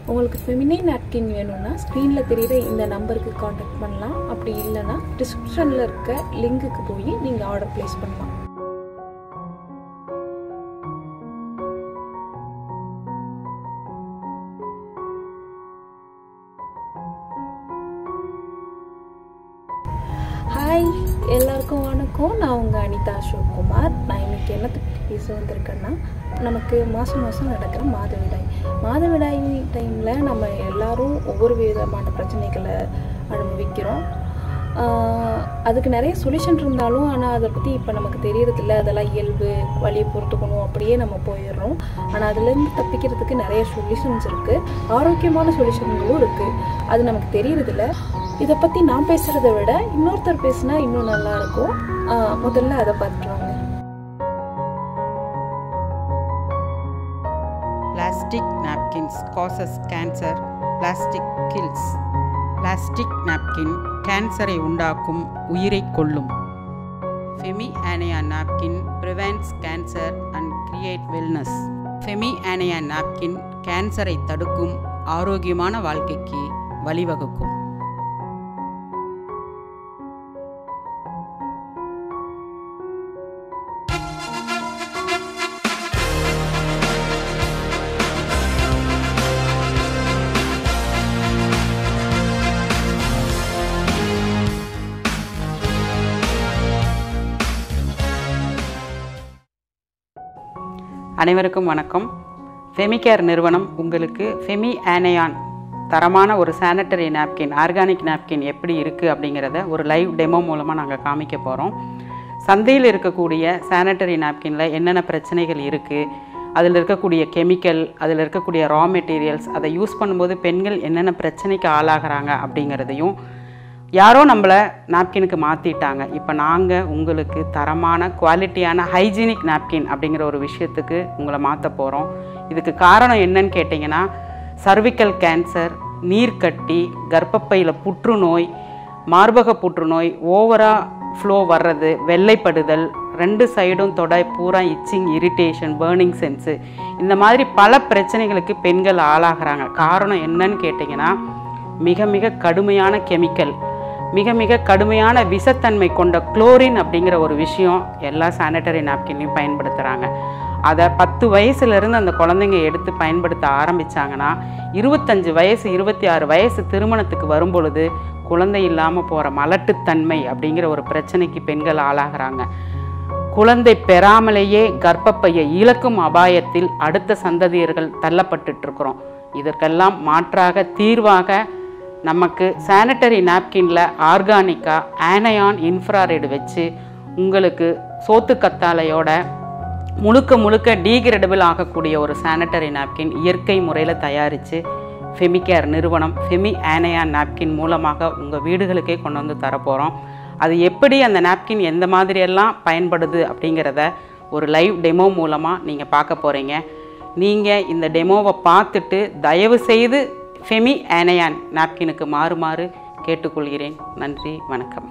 உங்களுக்கு feminine napkin வேணும்னா ஸ்க்ரீனில் தெரியுற இந்த நம்பருக்கு காண்டாக்ட் பண்ணலாம் அப்படி இல்லைன்னா டிஸ்கிரிப்ஷனில் இருக்க லிங்க்குக்கு போய் நீங்கள் ஆர்டர் ப்ளேஸ் பண்ணலாம் ஹாய் எல்லாருக்கும் வணக்கம் நான் உங்கள் அனிதா அசோக்குமார் நான் இன்னைக்கு என்ன பற்றி பேச வந்திருக்கேன்னா நமக்கு மாதம் மாதம் நடக்கிற மாதவிடாய் மாதவிடாய் டைமில் நம்ம எல்லாரும் ஒவ்வொரு விதமான பிரச்சனைகளை அனுபவிக்கிறோம் ஆஹ் அதுக்கு நிறைய சொல்யூஷன் இருந்தாலும் ஆனால் அதை பற்றி இப்போ நமக்கு தெரியறதில்ல அதெல்லாம் இயல்பு வழியை பொறுத்துக்கணும் அப்படியே நம்ம போயிடுறோம் ஆனால் அதுலேருந்து தப்பிக்கிறதுக்கு நிறைய சொல்யூஷன்ஸ் இருக்குது ஆரோக்கியமான சொல்யூஷன்களும் இருக்குது அது நமக்கு தெரியறதில்ல இதை பற்றி நான் பேசுகிறத விட இன்னொருத்தர் பேசினா இன்னும் நல்லா இருக்கும் ஆஹ் முதல்ல அதை பார்த்துருவாங்க Plastic napkins causes cancer. Plastic kills. Plastic napkin கேன்சரை உண்டாக்கும் உயிரை கொல்லும் Femi anion napkin prevents cancer and create wellness Femi anion napkin கேன்சரை தடுக்கும் ஆரோக்கியமான வாழ்க்கைக்கு வழிவகுக்கும் அனைவருக்கும் வணக்கம் ஃபெமிகேர் நிறுவனம் உங்களுக்கு ஃபெமி ஆனையான் தரமான ஒரு சானிட்டரி நாப்கின் ஆர்கானிக் நாப்கின் எப்படி இருக்குது அப்படிங்கிறத ஒரு லைவ் டெமோ மூலமாக நாங்கள் காமிக்க போகிறோம் சந்தையில் இருக்கக்கூடிய சானிட்டரி நாப்கினில் என்னென்ன பிரச்சனைகள் இருக்குது அதில் இருக்கக்கூடிய கெமிக்கல் அதில் இருக்கக்கூடிய ரா மெட்டீரியல்ஸ் அதை யூஸ் பண்ணும்போது பெண்கள் என்னென்ன பிரச்சனைக்கு ஆளாகிறாங்க அப்படிங்கிறதையும் யாரோ நம்மளை நாப்கினுக்கு மாற்றிட்டாங்க இப்போ நாங்கள் உங்களுக்கு தரமான குவாலிட்டியான ஹைஜீனிக் நாப்கின் அப்படிங்கிற ஒரு விஷயத்துக்கு உங்களை மாற்ற போகிறோம் இதுக்கு காரணம் என்னன்னு கேட்டிங்கன்னா சர்விக்கல் கேன்சர் நீர்க்கட்டி கர்ப்பப்பையில் புற்றுநோய் மார்பக புற்றுநோய் ஓவராக ஃப்ளோ வர்றது வெள்ளைப்படுதல் ரெண்டு சைடும் தொடை பூரா இச்சிங் இரிட்டேஷன் பேர்னிங் சென்ஸு இந்த மாதிரி பல பிரச்சனைகளுக்கு பெண்கள் ஆளாகிறாங்க காரணம் என்னன்னு கேட்டிங்கன்னா மிக மிக கடுமையான கெமிக்கல் மிக மிக கடுமையான விஷத்தன்மை கொண்ட குளோரின் அப்படிங்கிற ஒரு விஷயம் எல்லா சானிட்டரி நாப்கின்லையும் பயன்படுத்துகிறாங்க அதை பத்து வயசுலேருந்து அந்த குழந்தைங்க எடுத்து பயன்படுத்த ஆரம்பித்தாங்கன்னா இருபத்தஞ்சு வயசு இருபத்தி ஆறு வயசு திருமணத்துக்கு வரும் பொழுது குழந்தை இல்லாமல் போகிற மலட்டுத்தன்மை அப்படிங்கிற ஒரு பிரச்சனைக்கு பெண்கள் ஆளாகிறாங்க குழந்தை பெறாமலேயே கர்ப்பப்பையை இழக்கும் அபாயத்தில் அடுத்த சந்ததியர்கள் தள்ளப்பட்டுட்டு இருக்கிறோம் இதற்கெல்லாம் மாற்றாக தீர்வாக நமக்கு சானிட்டரி நாப்கினில் ஆர்கானிக்காக ஆனயான் இன்ஃப்ராரெட் வச்சு உங்களுக்கு சோத்து கத்தாழையோட முழுக்க முழுக்க டீகிரேடபிள் ஆகக்கூடிய ஒரு சானிட்டரி நாப்கின் இயற்கை முறையில் தயாரித்து ஃபெமிகேர் நிறுவனம் ஃபெமி ஆனயான் நாப்கின் மூலமாக உங்கள் வீடுகளுக்கே கொண்டு வந்து தரப்போகிறோம் அது எப்படி அந்த நாப்கின் எந்த மாதிரியெல்லாம் பயன்படுது அப்படிங்கிறத ஒரு லைவ் டெமோ மூலமாக நீங்கள் பார்க்க போகிறீங்க நீங்கள் இந்த டெமோவை பார்த்துட்டு தயவு செய்து ஃபெமி ஆனயான் நாப்கினுக்கு மாறுமாறு கேட்டுக்கொள்கிறேன் நன்றி வணக்கம்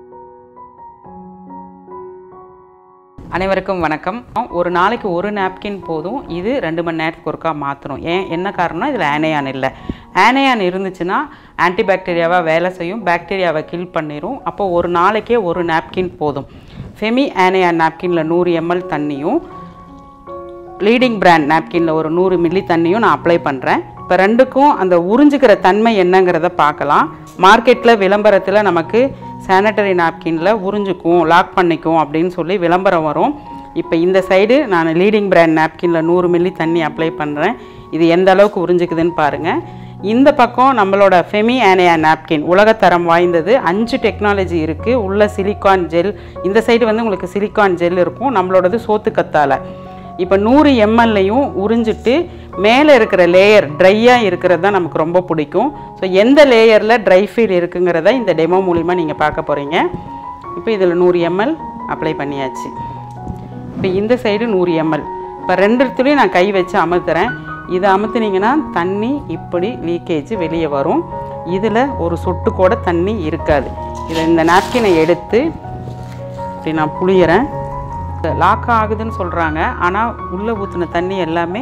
அனைவருக்கும் வணக்கம் ஒரு நாளைக்கு ஒரு நாப்கின் போதும் இது ரெண்டு மணி நேரத்துக்கு ஒருக்கா மாற்றணும் ஏன் என்ன காரணம்னா இதில் ஆனையான் இல்லை ஆனையான் இருந்துச்சுன்னா ஆன்டிபாக்டீரியாவாக வேலை செய்யும் பாக்டீரியாவை கில் பண்ணிடும் அப்போ ஒரு நாளைக்கே ஒரு நாப்கின் போதும் ஃபெமி ஆனையான் நாப்கினில் நூறு எம்எல் தண்ணியும் லீடிங் பிராண்ட் நாப்கினில் ஒரு நூறு மில்லி தண்ணியும் நான் அப்ளை பண்ணுறேன் இப்போ ரெண்டுக்கும் அந்த உறிஞ்சிக்கிற தன்மை என்னங்கிறத பார்க்கலாம் மார்க்கெட்டில் விளம்பரத்தில் நமக்கு சானிட்டரி நாப்கினில் உறிஞ்சிக்கும் லாக் பண்ணிக்கும் அப்படின்னு சொல்லி விளம்பரம் வரும் இப்போ இந்த சைடு நான் லீடிங் பிராண்ட் நாப்கினில் நூறு மில்லி தண்ணி அப்ளை பண்ணுறேன் இது எந்த அளவுக்கு உறிஞ்சிக்குதுன்னு பாருங்கள் இந்த பக்கம் நம்மளோட ஃபெமி ஆனியா நாப்கின் உலகத்தரம் வாய்ந்தது அஞ்சு டெக்னாலஜி இருக்குது உள்ள சிலிக்கான் ஜெல் இந்த சைடு வந்து உங்களுக்கு சிலிக்கான் ஜெல் இருக்கும் நம்மளோடது சோத்து கத்தாழை இப்போ நூறு எம்எல்லையும் உறிஞ்சிட்டு மேலே இருக்கிற லேயர் ட்ரையாக இருக்கிறது தான் நமக்கு ரொம்ப பிடிக்கும் ஸோ எந்த லேயரில் ட்ரை ஃபீல் இருக்குங்கிறத இந்த டெமோ மூலிமா நீங்கள் பார்க்க போகிறீங்க இப்போ இதில் நூறு எம்எல் அப்ளை பண்ணியாச்சு இப்போ இந்த சைடு நூறு எம்எல் இப்போ ரெண்டுத்துலேயும் நான் கை வச்சு அமர்த்துறேன் இதை அமுத்துனீங்கன்னா தண்ணி இப்படி லீக்கேஜ் வெளியே வரும் இதில் ஒரு சொட்டு கூட தண்ணி இருக்காது இதை இந்த நாப்கினை எடுத்து இப்படி நான் புளியறேன் லாக் ஆகுதுன்னு சொல்கிறாங்க ஆனால் உள்ளே ஊற்றின தண்ணி எல்லாமே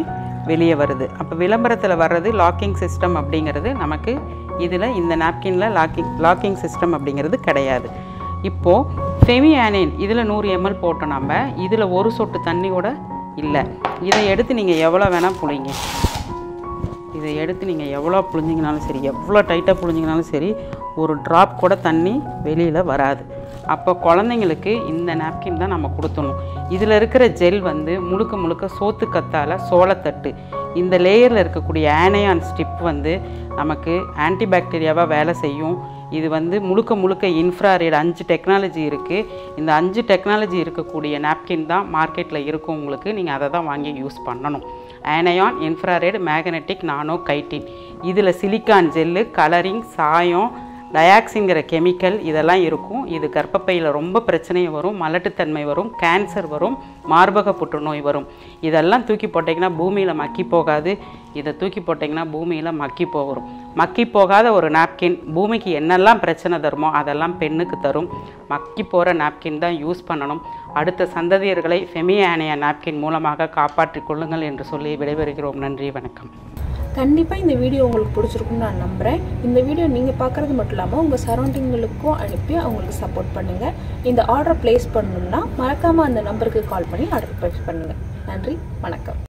வெளியே வருது அப்போ விளம்பரத்தில் வர்றது லாக்கிங் சிஸ்டம் அப்படிங்கிறது நமக்கு இதில் இந்த நாப்கினில் லாக்கிங் லாக்கிங் சிஸ்டம் அப்படிங்கிறது கிடையாது இப்போது ஃபெமி ஆனின் இதில் நூறு எம்எல் போட்டோம் நம்ம இதில் ஒரு சொட்டு தண்ணி கூட இல்லை இதை எடுத்து நீங்கள் எவ்வளோ வேணால் புளிங்க இதை எடுத்து நீங்கள் எவ்வளோ புழிஞ்சிங்கனாலும் சரி எவ்வளோ டைட்டாக புழிஞ்சிங்கனாலும் சரி ஒரு ட்ராப் கூட தண்ணி வெளியில் வராது அப்போ குழந்தைங்களுக்கு இந்த நாப்கின் தான் நம்ம கொடுத்தணும் இதில் இருக்கிற ஜெல் வந்து முழுக்க முழுக்க சோத்து கத்தால சோளத்தட்டு இந்த லேயரில் இருக்கக்கூடிய ஆனையான் ஸ்டிப் வந்து நமக்கு ஆன்டிபாக்டீரியாவாக வேலை செய்யும் இது வந்து முழுக்க முழுக்க இன்ஃப்ராரெட் அஞ்சு டெக்னாலஜி இருக்குது இந்த அஞ்சு டெக்னாலஜி இருக்கக்கூடிய நாப்கின் தான் மார்க்கெட்டில் இருக்கும் உங்களுக்கு நீங்கள் அதை தான் வாங்கி யூஸ் பண்ணணும் anion infrared magnetic nano chitin இதில் சிலிக்கான் ஜெல்லு கலரிங் சாயம் டயாக்ஸிங்கிற கெமிக்கல் இதெல்லாம் இருக்கும் இது கர்ப்பப்பையில் ரொம்ப பிரச்சனை வரும் மலட்டுத்தன்மை வரும் கேன்சர் வரும் மார்பக புற்றுநோய் வரும் இதெல்லாம் தூக்கி போட்டிங்கன்னா பூமியில் மக்கி போகாது இதை தூக்கி போட்டிங்கன்னா பூமியில் மக்கி போகும் மக்கி போகாத ஒரு நாப்கின் பூமிக்கு என்னெல்லாம் பிரச்சனை தருமோ அதெல்லாம் பெண்ணுக்கு தரும் மக்கி போகிற நாப்கின் தான் யூஸ் பண்ணணும் அடுத்த சந்ததியர்களை ஃபெமியானியா நாப்கின் மூலமாக காப்பாற்றிக் கொள்ளுங்கள் என்று சொல்லி விடைபெறுகிறோம் நன்றி வணக்கம் கண்டிப்பாக இந்த வீடியோ உங்களுக்கு பிடிச்சிருக்கும்னு நான் நம்புகிறேன் இந்த வீடியோ நீங்கள் பார்க்குறது மட்டும் இல்லாமல் உங்கள் சரௌண்டிங்களுக்கும் அனுப்பி அவங்களுக்கு சப்போர்ட் பண்ணுங்கள் இந்த ஆர்டர் ப்ளேஸ் பண்ணணும்னா மறக்காமல் அந்த நம்பருக்கு கால் பண்ணி ஆர்டர் ப்ளேஸ் பண்ணுங்கள் நன்றி வணக்கம்